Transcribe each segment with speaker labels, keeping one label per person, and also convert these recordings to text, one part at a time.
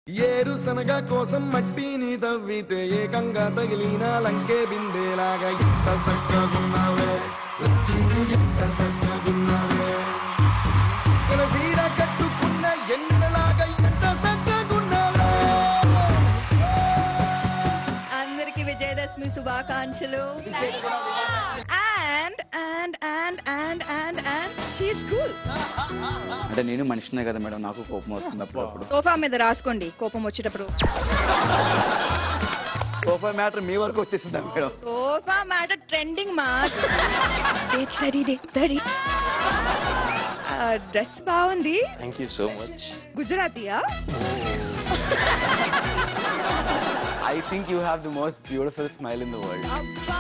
Speaker 1: ఏరుశనగ కోసం మట్టిని తవ్వితే ఏకంగా తగిలిన లంకే బిందేలాగా ఎంత చక్కగున్నావే లక్ష్మి ఎంత చక్కగున్నావే తులసీర కట్టుకున్న ఎన్నెలాగా ఎంత చక్కగున్నావే
Speaker 2: అందరికి విజయదశమి శుభాకాంక్షలు and and and and and and she's cool
Speaker 3: అంటే నేను మనిషినే కదా మేడం నాకు కోపం వస్తుంది అప్పుడప్పుడు
Speaker 2: సోఫా మీద రాసుకోండి కోపం వచ్చేటప్పుడు
Speaker 3: కోపం మ్యాటర్ మీ వరకు వచ్చేసిందా మేడం
Speaker 2: సోఫా మ్యాటర్ ట్రెండింగ్ మా దేత్తడి దేత్తడి డ్రెస్ బాగుంది
Speaker 4: థ్యాంక్ యూ సో మచ్
Speaker 2: గుజరాతీయా
Speaker 4: I think you have the most beautiful smile in the world
Speaker 2: అబ్బా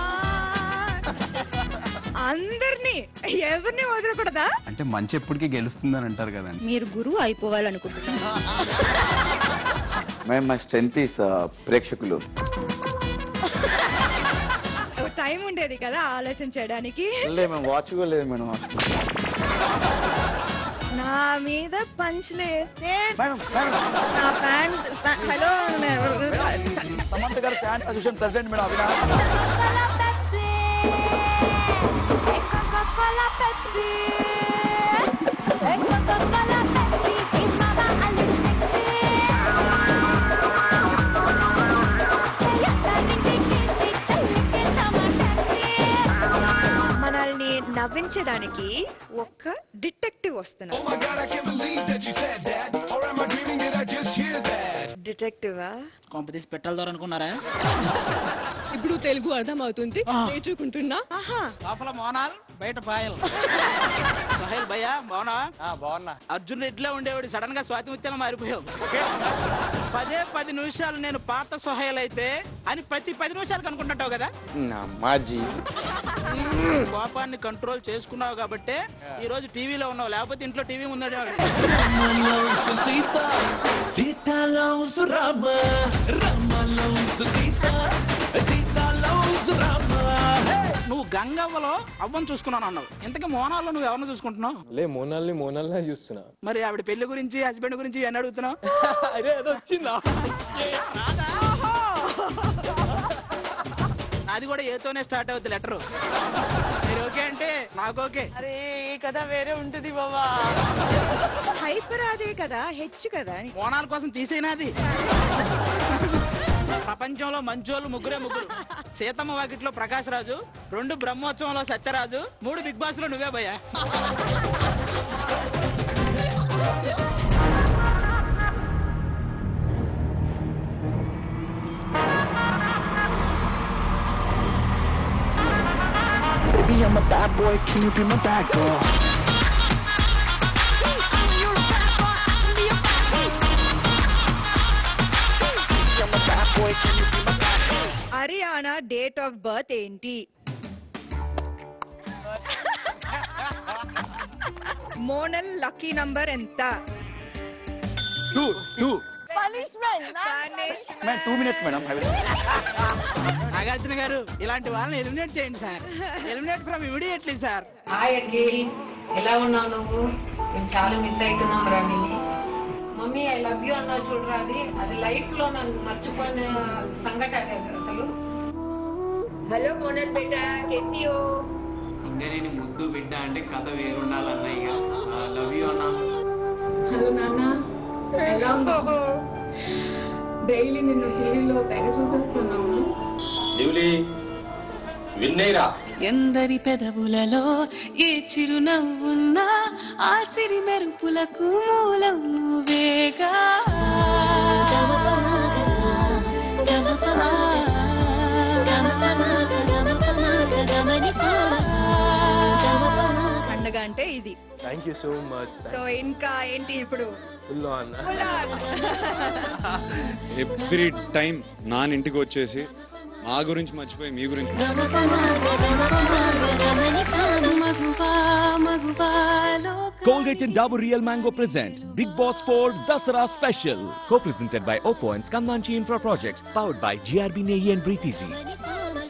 Speaker 2: అందరినీ ఎవరిని వదలకూడదా
Speaker 5: అంటే మంచి ఎప్పటికీ గెలుస్తుందని అంటారు కదండి
Speaker 2: మీరు గురువు అయిపోవాలనుకుంటున్నారు
Speaker 3: మేడం మై స్ట్రెంత్ ఈస్ ప్రేక్షకులు
Speaker 2: టైం ఉండేది కదా ఆలోచన చేయడానికి
Speaker 3: లేదు మేము వాచ్ కూడా లేదు మేడం
Speaker 2: నా మీద పంచులు వేస్తే
Speaker 3: మేడం మేడం
Speaker 2: నా fans hello
Speaker 3: Samantha garu fans association president madam Avinash
Speaker 2: మనల్ని నవ్వించడానికి ఒక డిటెక్టివ్ వస్తున్నాడు డిటెక్టివా
Speaker 6: కొంపతీసి పెట్టాలి అనుకున్నారా
Speaker 7: ఇప్పుడు తెలుగు అర్థమవుతుంది నేర్చుకుంటున్నా
Speaker 2: ఆహా
Speaker 6: లోపల మోనాల్ బయట పాయల్ సహేల్ భయ్యా బాగున్నా
Speaker 4: బాగున్నా
Speaker 6: అర్జున్ రెడ్డిలో ఉండేవాడు సడన్ గా స్వాతి ముత్యాలు మారిపోయావు ఓకే? పదే పది నిమిషాలు నేను పాత సొహైల్ అయితే అని ప్రతి పది నిమిషాలకు అనుకుంటుంటావు కదా
Speaker 4: మాజీ
Speaker 6: కోపాన్ని కంట్రోల్ చేసుకున్నావు కాబట్టి ఈ రోజు టీవీలో ఉన్నావు లేకపోతే ఇంట్లో టీవీ ముందడేవాడు నువ్వు గంగవ్వలో అవ్వని చూసుకున్నాను అన్నావు ఇంతకీ మోనాల్లో నువ్వు ఎవరిని చూసుకుంటున్నావు
Speaker 8: లే మోనాల్ని మోనాల్నే చూస్తున్నా
Speaker 6: మరి ఆవిడ పెళ్లి గురించి హస్బెండ్ గురించి ఇవన్నీ అడుగుతున్నావు
Speaker 8: అరే అది వచ్చిందా
Speaker 6: నాది కూడా ఏతోనే స్టార్ట్ అవుద్ది లెటరు మీరు ఓకే అంటే నాకు ఓకే
Speaker 7: అరే ఈ కథ వేరే ఉంటుంది బాబా
Speaker 2: హైపర్ అదే కదా హెచ్ కదా అని.
Speaker 6: మోనాల కోసం తీసేనాది ప్రపంచంలో మంచోళ్ళు ముగ్గురే ముగ్గురు సీతమ్మ వాకిట్లో ప్రకాష్ రాజు రెండు బ్రహ్మోత్సవంలో సత్యరాజు మూడు బిగ్ బాస్ లో నువ్వే భయ్యా
Speaker 2: హరియానా డేట్ ఆఫ్ బర్త్ ఏంటి మోనల్ లక్కీ నంబర్ ఎంత
Speaker 3: two two
Speaker 7: punishment
Speaker 3: madam two minutes madam I will-
Speaker 6: Nagarjuna garu ఇలాంటి వాళ్ళని ఎలిమినేట్ చేయండి sir eliminate from immediately sir
Speaker 9: hi Akhil ఎలా ఉన్నావు నువ్వు మేము చాలా మిస్ అవుతున్నాం రా నిన్ను మమ్మీ ఐ లవ్ యూ అన్నా చూడరా అది అది లైఫ్ లో నన్ను మర్చిపోయిన సంఘటన అది అసలు హలో మోనల్ బేటా కేసీ హో
Speaker 10: ఇండియన్ ముద్దు బిడ్డ అంటే కథ వేరుండాలన్న ఇక లవ్ యూ అన్న
Speaker 9: హలో నాన్న ఎలా ఉన్నావు డైలీ నిన్ను టీవీలో తెగ చూసేస్తున్నాము
Speaker 4: జూలీ విన్నైరా
Speaker 7: ఎందరి పెదవులలో ఏ చిరునవ్వున్నా ఆ సిరి మెరుపులకు మూలం నువ్వేగా
Speaker 2: పండగ అంటే ఇది
Speaker 8: thank you so much
Speaker 2: so ఇంకా ఏంటి ఇప్పుడు
Speaker 8: ఫుల్ ఆన్
Speaker 2: ఉలాన్.
Speaker 5: ఎవ్రీ టైం నాన్న ఇంటికి వచ్చేసి మా గురించి మర్చిపోయి మీ గురించి
Speaker 7: మగువా మగువాలో
Speaker 11: Colgate and Dabur Real Mango present Big Boss 4 Dasara Special. Co-presented by Oppo and Skandanchi Infra Projects. Powered by GRB Navy and Breathe Easy.